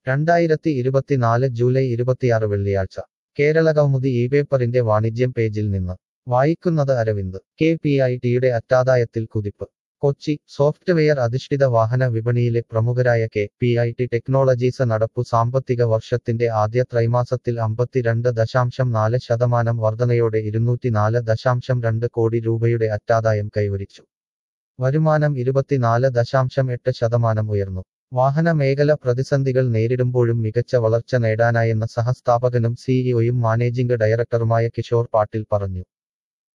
രണ്ടായിരത്തി ഇരുപത്തിനാല് ജൂലൈ ഇരുപത്തിയാറ് വെള്ളിയാഴ്ച കേരള കൗമുദി ഈ പേപ്പറിന്റെ വാണിജ്യം പേജിൽ നിന്ന് വായിക്കുന്നത് അരവിന്ദ് കെ പി ഐ ടിയുടെ അറ്റാദായത്തിൽ കുതിപ്പ് കൊച്ചി സോഫ്റ്റ്വെയർ അധിഷ്ഠിത വാഹന വിപണിയിലെ പ്രമുഖരായ K P I T technologies നടപ്പു സാമ്പത്തിക വർഷത്തിന്റെ ആദ്യ ത്രൈമാസത്തിൽ അമ്പത്തിരണ്ട് ദശാംശം നാല് ശതമാനം വർധനയോടെ ഇരുന്നൂറ്റിനാല് ദശാംശം രണ്ട് കോടി രൂപയുടെ അറ്റാദായം കൈവരിച്ചു വരുമാനം ഇരുപത്തിനാല് ദശാംശം എട്ട് ശതമാനം ഉയർന്നു വാഹന മേഖല പ്രതിസന്ധികൾ നേരിടുമ്പോഴും മികച്ച വളർച്ച നേടാനായെന്ന് സഹസ്ഥാപകനും സിഇഒയും മാനേജിംഗ് ഡയറക്ടറുമായ കിഷോർ പാട്ടിൽ പറഞ്ഞു